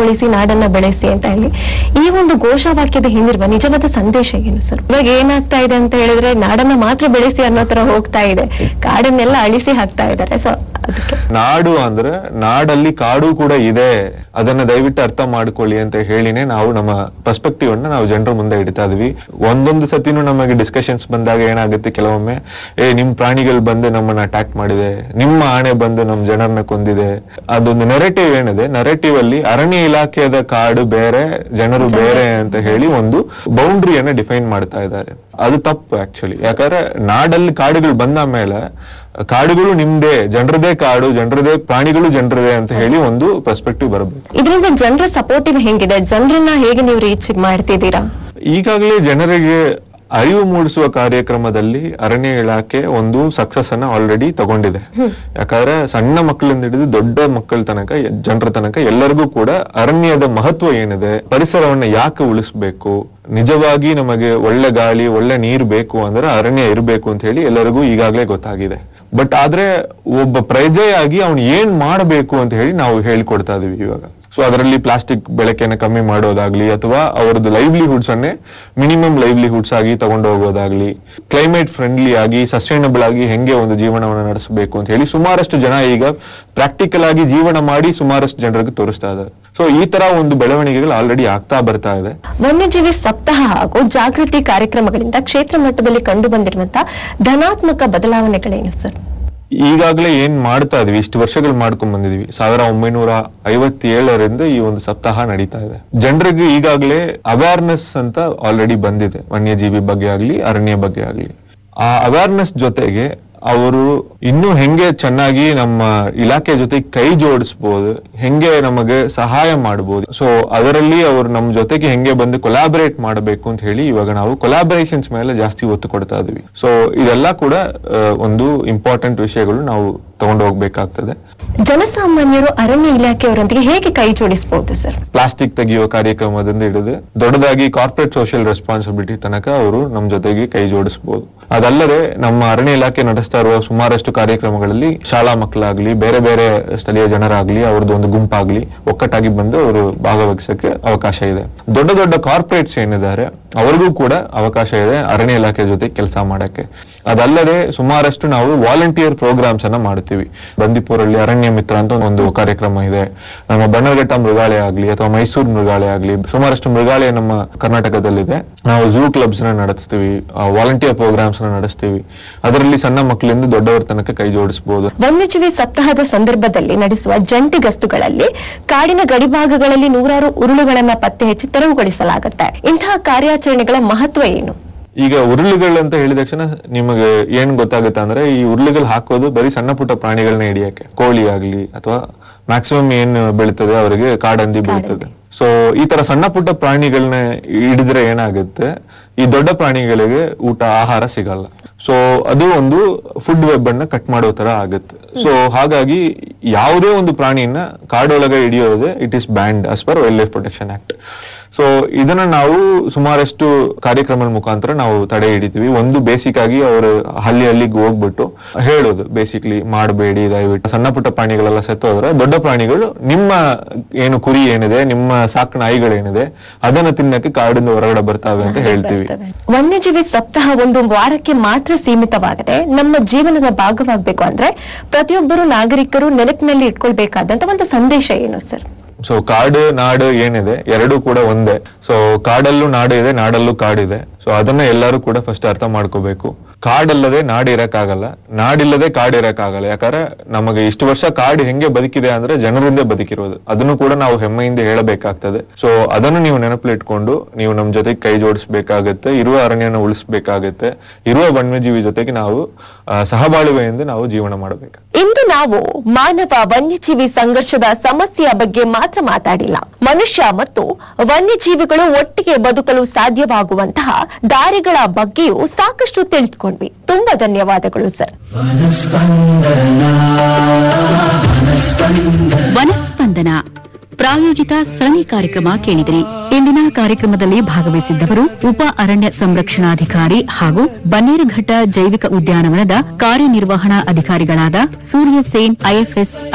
ಉಳಿಸಿ ನಾಡನ್ನ ಬೆಳೆಸಿ ಅಂತ ಹೇಳಿ ಈ ಒಂದು ಘೋಷವಾಕ್ಯದ ಹಿಂದಿರುವ ನಿಜವಾದ ಸಂದೇಶ ಏನು ಸರ್ ಇವಾಗ ಏನಾಗ್ತಾ ಇದೆ ಅಂತ ಹೇಳಿದ್ರೆ ನಾಡನ್ನ ಮಾತ್ರ ಬೆಳೆಸಿ ಅನ್ನೋ ತರ ಹೋಗ್ತಾ ಇದೆ ಕಾಡನ್ನೆಲ್ಲ ಅಳಿಸಿ ಹಾಕ್ತಾ ಇದ್ದಾರೆ ಸೊ ಅದಕ್ಕೆ ನಾಡು ಅಂದ್ರೆ ನಾಡಲ್ಲಿ ಕಾಡು ಕೂಡ ಇದೆ ಅದನ್ನ ದಯವಿಟ್ಟು ಅರ್ಥ ಮಾಡ್ಕೊಳ್ಳಿ ಅಂತ ಹೇಳಿನೇ ನಾವು ನಮ್ಮ ಪರ್ಸ್ಪೆಕ್ಟಿವ್ ಅನ್ನ ನಾವು ಜನರ ಮುಂದೆ ಇಡ್ತಾ ಇದೀವಿ ಒಂದೊಂದು ಸತಿನೂ ನಮಗೆ ಡಿಸ್ಕಷನ್ಸ್ ಬಂದಾಗ ಏನಾಗುತ್ತೆ ಕೆಲವೊಮ್ಮೆ ಏ ನಿಮ್ ಪ್ರಾಣಿಗಳು ಬಂದು ನಮ್ಮನ್ನ ಅಟ್ಯಾಕ್ ಮಾಡಿದೆ ನಿಮ್ಮ ಆಣೆ ಬಂದು ನಮ್ ಜನರನ್ನ ಕೊಂದಿದೆ ಅದೊಂದು ನೆರೆಟಿವ್ ಏನಿದೆ ನೆರೆಟಿವ್ ಅಲ್ಲಿ ಅರಣ್ಯ ಇಲಾಖೆಯ ಕಾಡು ಬೇರೆ ಜನರು ಬೇರೆ ಅಂತ ಹೇಳಿ ಒಂದು ಬೌಂಡ್ರಿಯನ್ನ ಡಿಫೈನ್ ಮಾಡ್ತಾ ಇದ್ದಾರೆ ಅದು ತಪ್ಪು ಆಕ್ಚುಲಿ ಯಾಕಂದ್ರೆ ನಾಡಲ್ಲಿ ಕಾಡುಗಳು ಬಂದ ಮೇಲೆ ಕಾಡುಗಳು ನಿಮ್ದೇ ಜನರದೇ ಕಾಡು ಜನರದೇ ಪ್ರಾಣಿಗಳು ಜನರದೇ ಅಂತ ಹೇಳಿ ಒಂದು ಪರ್ಸ್ಪೆಕ್ಟಿವ್ ಬರಬೇಕು ಇದರಿಂದ ಜನರ ಸಪೋರ್ಟಿವ್ ಹೆಂಗಿದೆ ಜನರನ್ನ ಹೇಗೆ ನೀವು ರೀಚ್ ಮಾಡ್ತಿದ್ದೀರಾ ಈಗಾಗಲೇ ಜನರಿಗೆ ಅರಿವು ಮೂಡಿಸುವ ಕಾರ್ಯಕ್ರಮದಲ್ಲಿ ಅರಣ್ಯ ಇಲಾಖೆ ಒಂದು ಸಕ್ಸಸ್ ಅನ್ನ ಆಲ್ರೆಡಿ ತಗೊಂಡಿದೆ ಯಾಕಂದ್ರೆ ಸಣ್ಣ ಮಕ್ಕಳಿಂದ ಹಿಡಿದು ದೊಡ್ಡ ಮಕ್ಕಳ ತನಕ ಜನರ ತನಕ ಎಲ್ಲರಿಗೂ ಕೂಡ ಅರಣ್ಯದ ಮಹತ್ವ ಏನಿದೆ ಪರಿಸರವನ್ನ ಯಾಕೆ ಉಳಿಸ್ಬೇಕು ನಿಜವಾಗಿ ನಮಗೆ ಒಳ್ಳೆ ಗಾಳಿ ಒಳ್ಳೆ ನೀರು ಬೇಕು ಅಂದ್ರೆ ಅರಣ್ಯ ಇರಬೇಕು ಅಂತ ಹೇಳಿ ಎಲ್ಲರಿಗೂ ಈಗಾಗಲೇ ಗೊತ್ತಾಗಿದೆ ಬಟ್ ಆದ್ರೆ ಒಬ್ಬ ಪ್ರಜೆಯಾಗಿ ಅವನು ಏನ್ ಮಾಡಬೇಕು ಅಂತ ಹೇಳಿ ನಾವು ಹೇಳ್ಕೊಡ್ತಾ ಇದೀವಿ ಇವಾಗ ಸೊ ಅದರಲ್ಲಿ ಪ್ಲಾಸ್ಟಿಕ್ ಬಳಕೆಯನ್ನು ಕಮ್ಮಿ ಮಾಡೋದಾಗ್ಲಿ ಅಥವಾ ಅವರದ್ದು ಲೈವ್ಲಿಹುಡ್ಸ್ ಅನ್ನೇ ಮಿನಿಮಮ್ ಲೈವ್ಲಿಹುಡ್ಸ್ ಆಗಿ ತಗೊಂಡು ಹೋಗೋದಾಗ್ಲಿ ಕ್ಲೈಮೇಟ್ ಫ್ರೆಂಡ್ಲಿ ಆಗಿ ಸಸ್ಟೈನಬಲ್ ಆಗಿ ಹೆಂಗೆ ಒಂದು ಜೀವನವನ್ನು ನಡೆಸಬೇಕು ಅಂತ ಹೇಳಿ ಸುಮಾರಷ್ಟು ಜನ ಈಗ ಪ್ರಾಕ್ಟಿಕಲ್ ಆಗಿ ಜೀವನ ಮಾಡಿ ಸುಮಾರಷ್ಟು ಜನರಿಗೆ ತೋರಿಸ್ತಾ ಇದ್ದಾರೆ ಸೊ ಈ ತರ ಒಂದು ಬೆಳವಣಿಗೆಗಳು ಆಲ್ರೆಡಿ ಆಗ್ತಾ ಬರ್ತಾ ಇದೆ ವನ್ಯಜೀವಿ ಸಪ್ತಾಹ ಹಾಗೂ ಜಾಗೃತಿ ಕಾರ್ಯಕ್ರಮಗಳಿಂದ ಕ್ಷೇತ್ರ ಮಟ್ಟದಲ್ಲಿ ಕಂಡು ಬಂದಿರುವಂತಹ ಧನಾತ್ಮಕ ಬದಲಾವಣೆಗಳೇನು ಸರ್ ಈಗಾಗಲೇ ಏನ್ ಮಾಡ್ತಾ ಇದೀವಿ ಇಷ್ಟು ವರ್ಷಗಳು ಮಾಡ್ಕೊಂಡ್ ಬಂದಿದೀವಿ ಸಾವಿರ ಒಂಬೈನೂರ ಐವತ್ತೇಳರಿಂದ ಈ ಒಂದು ಸಪ್ತಾಹ ನಡೀತಾ ಇದೆ ಜನರಿಗೆ ಈಗಾಗಲೇ ಅವೇರ್ನೆಸ್ ಅಂತ ಆಲ್ರೆಡಿ ಬಂದಿದೆ ವನ್ಯಜೀವಿ ಬಗ್ಗೆ ಆಗ್ಲಿ ಅರಣ್ಯ ಬಗ್ಗೆ ಆಗ್ಲಿ ಆ ಅವೇರ್ನೆಸ್ ಜೊತೆಗೆ ಅವರು ಇನ್ನೂ ಹೆಂಗೆ ಚೆನ್ನಾಗಿ ನಮ್ಮ ಇಲಾಖೆ ಜೊತೆ ಕೈ ಜೋಡಿಸ್ಬೋದು ಹೆಂಗೆ ನಮಗೆ ಸಹಾಯ ಮಾಡಬಹುದು ಸೊ ಅದರಲ್ಲಿ ಅವರು ನಮ್ಮ ಜೊತೆಗೆ ಹೆಂಗೆ ಬಂದು ಕೊಲಾಬರೇಟ್ ಮಾಡಬೇಕು ಅಂತ ಹೇಳಿ ಇವಾಗ ನಾವು ಕೊಲಾಬರೇಷನ್ಸ್ ಮೇಲೆ ಜಾಸ್ತಿ ಒತ್ತು ಕೊಡ್ತಾ ಇದೀವಿ ಸೊ ಇದೆಲ್ಲ ಕೂಡ ಆ, ಒಂದು ಇಂಪಾರ್ಟೆಂಟ್ ವಿಷಯಗಳು ನಾವು ತಗೊಂಡು ಹೋಗ್ಬೇಕಾಗ್ತದೆ ಜನಸಾಮಾನ್ಯರು ಅರಣ್ಯ ಇಲಾಖೆಯವರೊಂದಿಗೆ ಹೇಗೆ ಕೈ ಜೋಡಿಸಬಹುದು ಸರ್ ಪ್ಲಾಸ್ಟಿಕ್ ತೆಗೆಯುವ ಕಾರ್ಯಕ್ರಮದಿಂದ ಹಿಡಿದು ದೊಡ್ಡದಾಗಿ ಕಾರ್ಪೊರೇಟ್ ಸೋಷಿಯಲ್ ರೆಸ್ಪಾನ್ಸಿಬಿಲಿಟಿ ತನಕ ಅವರು ನಮ್ಮ ಜೊತೆಗೆ ಕೈ ಜೋಡಿಸಬಹುದು ಅದಲ್ಲದೆ ನಮ್ಮ ಅರಣ್ಯ ಇಲಾಖೆ ನಡೆಸ್ತಾ ಇರುವ ಸುಮಾರಷ್ಟು ಕಾರ್ಯಕ್ರಮಗಳಲ್ಲಿ ಶಾಲಾ ಮಕ್ಕಳಾಗ್ಲಿ ಬೇರೆ ಬೇರೆ ಸ್ಥಳೀಯ ಜನರಾಗ್ಲಿ ಅವ್ರದ್ದು ಒಂದು ಗುಂಪಾಗ್ಲಿ ಒಕ್ಕಟ್ಟಾಗಿ ಬಂದು ಅವರು ಭಾಗವಹಿಸಕ್ಕೆ ಅವಕಾಶ ಇದೆ ದೊಡ್ಡ ದೊಡ್ಡ ಕಾರ್ಪೊರೇಟ್ಸ್ ಏನಿದ್ದಾರೆ ಅವರಿಗೂ ಕೂಡ ಅವಕಾಶ ಇದೆ ಅರಣ್ಯ ಇಲಾಖೆ ಜೊತೆ ಕೆಲಸ ಮಾಡಕ್ಕೆ ಅದಲ್ಲದೆ ಸುಮಾರಷ್ಟು ನಾವು ವಾಲಂಟಿಯರ್ ಪ್ರೋಗ್ರಾಮ್ಸ್ ಅನ್ನ ಮಾಡ್ತೀವಿ ಬಂದಿಪುರಲ್ಲಿ ಅರಣ್ಯ ಮಿತ್ರ ಅಂತ ಒಂದು ಕಾರ್ಯಕ್ರಮ ಇದೆ ನಮ್ಮ ಬಣ್ಣರ್ಘಟ್ಟ ಮೃಗಾಲಯ ಆಗ್ಲಿ ಅಥವಾ ಮೈಸೂರು ಮೃಗಾಲಯ ಆಗ್ಲಿ ಸುಮಾರಷ್ಟು ಮೃಗಾಲಯ ನಮ್ಮ ಕರ್ನಾಟಕದಲ್ಲಿದೆ ನಾವು ಝೂ ಕ್ಲಬ್ಸ್ ನ ನಡೆಸ್ತೀವಿ ವಾಲಂಟಿಯರ್ ಪ್ರೋಗ್ರಾಮ್ಸ್ ನ ನಡೆಸ್ತೀವಿ ಅದರಲ್ಲಿ ಸಣ್ಣ ಮಕ್ಕಳಿಂದ ದೊಡ್ಡವರ ತನಕ ಕೈ ಜೋಡಿಸಬಹುದು ವನ್ಯಜೀವಿ ಸಪ್ತಾಹದ ಸಂದರ್ಭದಲ್ಲಿ ನಡೆಸುವ ಜಂಟಿ ಗಸ್ತುಗಳಲ್ಲಿ ಕಾಡಿನ ಗಡಿಭಾಗಗಳಲ್ಲಿ ನೂರಾರು ಉರುಳುಗಳನ್ನ ಪತ್ತೆ ಹಚ್ಚಿ ತೆರವುಗೊಳಿಸಲಾಗುತ್ತೆ ಇಂತಹ ಕಾರ್ಯಾಚರಣೆಗಳ ಮಹತ್ವ ಏನು ಈಗ ಉರುಳುಗಳು ಅಂತ ಹೇಳಿದ ತಕ್ಷಣ ನಿಮಗೆ ಏನ್ ಗೊತ್ತಾಗುತ್ತೆ ಅಂದ್ರೆ ಈ ಉರುಳುಗಳು ಹಾಕೋದು ಬರೀ ಸಣ್ಣ ಪುಟ್ಟ ಪ್ರಾಣಿಗಳನ್ನ ಹಿಡಿಯಕ್ಕೆ ಕೋಳಿ ಆಗ್ಲಿ ಅಥವಾ ಮ್ಯಾಕ್ಸಿಮಮ್ ಏನ್ ಬೀಳ್ತದೆ ಅವರಿಗೆ ಕಾಡಂದಿ ಬೀಳ್ತದೆ ಸೊ ಈ ತರ ಸಣ್ಣ ಪುಟ್ಟ ಪ್ರಾಣಿಗಳನ್ನ ಹಿಡಿದ್ರೆ ಏನಾಗುತ್ತೆ ಈ ದೊಡ್ಡ ಪ್ರಾಣಿಗಳಿಗೆ ಊಟ ಆಹಾರ ಸಿಗಲ್ಲ ಸೊ ಅದು ಒಂದು ಫುಡ್ ವೆಬ್ ಅನ್ನ ಕಟ್ ಮಾಡೋ ತರ ಆಗುತ್ತೆ ಸೊ ಹಾಗಾಗಿ ಯಾವುದೇ ಒಂದು ಪ್ರಾಣಿಯನ್ನ ಕಾಡೊಳಗೆ ಹಿಡಿಯೋದೇ it is banned as per wildlife protection act so ಇದನ್ನ ನಾವು ಸುಮಾರಷ್ಟು ಕಾರ್ಯಕ್ರಮದ ಮುಖಾಂತರ ನಾವು ತಡೆ ಹಿಡಿತೀವಿ ಒಂದು ಬೇಸಿಕ್ ಆಗಿ ಅವರು ಹಳ್ಳಿ ಹಳ್ಳಿಗೆ ಹೋಗ್ಬಿಟ್ಟು ಹೇಳೋದು ಬೇಸಿಕ್ಲಿ ಮಾಡಬೇಡಿ ದಯವಿಟ್ಟು ಸಣ್ಣ ಪುಟ್ಟ ಪ್ರಾಣಿಗಳೆಲ್ಲ ಸತ್ತೋದ್ರೆ ದೊಡ್ಡ ಪ್ರಾಣಿಗಳು ನಿಮ್ಮ ಏನು ಕುರಿ ಏನಿದೆ ನಿಮ್ಮ ಸಾಕು ನಾಯಿಗಳೇನಿದೆ ಅದನ್ನ ತಿನ್ನಕ್ಕೆ ಕಾಡಿಂದ ಹೊರಗಡೆ ಬರ್ತಾವೆ ಅಂತ ಹೇಳ್ತೀವಿ ವನ್ಯಜೀವಿ ಸಪ್ತಾಹ ಒಂದು ವಾರಕ್ಕೆ ಮಾತ್ರ ಸೀಮಿತವಾಗದೆ ನಮ್ಮ ಜೀವನದ ಭಾಗವಾಗಬೇಕು ಅಂದ್ರೆ ಪ್ರತಿಯೊಬ್ಬರು ನಾಗರಿಕರು ನೆನಪಿನಲ್ಲಿ ಇಟ್ಕೊಳ್ಬೇಕಾದಂತ ಒಂದು ಸಂದೇಶ ಏನು ಸರ್ ಸೊ ಕಾಡು ನಾಡು ಏನಿದೆ ಎರಡೂ ಕೂಡ ಒಂದೇ ಸೊ ಕಾಡಲ್ಲೂ ನಾಡು ಇದೆ ನಾಡಲ್ಲೂ ಕಾಡಿದೆ ಸೊ ಅದನ್ನ ಎಲ್ಲರೂ ಕೂಡ ಫಸ್ಟ್ ಅರ್ಥ ಮಾಡ್ಕೋಬೇಕು ಕಾಡಲ್ಲದೆ ನಾಡು ಇರಕ್ಕಾಗಲ್ಲ ನಾಡಿಲ್ಲದೆ ಕಾಡು ಇರಕ್ಕಾಗಲ್ಲ ಯಾಕಂದ್ರೆ ನಮಗೆ ಇಷ್ಟು ವರ್ಷ ಕಾಡು ಹೆಂಗೆ ಬದುಕಿದೆ ಅಂದ್ರೆ ಜನರಿಂದ ಬದುಕಿರೋದು ಅದನ್ನು ಕೂಡ ನಾವು ಹೆಮ್ಮೆಯಿಂದ ಹೇಳಬೇಕಾಗ್ತದೆ ಸೊ ಅದನ್ನು ನೀವು ನೆನಪಲ್ಲಿಟ್ಕೊಂಡು ನೀವು ನಮ್ ಜೊತೆಗೆ ಕೈ ಜೋಡಿಸ್ಬೇಕಾಗತ್ತೆ ಇರುವ ಅರಣ್ಯನ ಉಳಿಸ್ಬೇಕಾಗತ್ತೆ ಇರುವ ವನ್ಯಜೀವಿ ಜೊತೆಗೆ ನಾವು ಆ, ಸಹಬಾಳುವೆಯಿಂದ ನಾವು ಜೀವನ ಮಾಡಬೇಕು ಇಂದು ನಾವು ಮಾನವ ವನ್ಯಜೀವಿ ಸಂಘರ್ಷದ ಸಮಸ್ಯೆಯ ಬಗ್ಗೆ ಮಾತ್ರ ಮಾತಾಡಿಲ್ಲ ಮನುಷ್ಯ ಮತ್ತು ವನ್ಯಜೀವಿಗಳು ಒಟ್ಟಿಗೆ ಬದುಕಲು ಸಾಧ್ಯವಾಗುವಂತಹ ದಾರಿಗಳ ಬಗ್ಗೆಯೂ ಸಾಕಷ್ಟು ತಿಳಿದುಕೊಂಡ್ವಿ ತುಂಬಾ ಧನ್ಯವಾದಗಳು ಸರ್ ವನಸ್ಪಂದನ ಪ್ರಾಯೋಜಿತ ಸರಣಿ ಕಾರ್ಯಕ್ರಮ ಕೇಳಿದಿರಿ ಇಂದಿನ ಕಾರ್ಯಕ್ರಮದಲ್ಲಿ ಭಾಗವಹಿಸಿದ್ದವರು ಉಪ ಅರಣ್ಯ ಸಂರಕ್ಷಣಾಧಿಕಾರಿ ಹಾಗೂ ಬನ್ನೇರುಘಟ್ಟ ಜೈವಿಕ ಉದ್ಯಾನವನದ ಕಾರ್ಯನಿರ್ವಹಣಾ ಅಧಿಕಾರಿಗಳಾದ ಸೂರ್ಯ ಸೇನ್ ಐಎಫ್ಎಸ್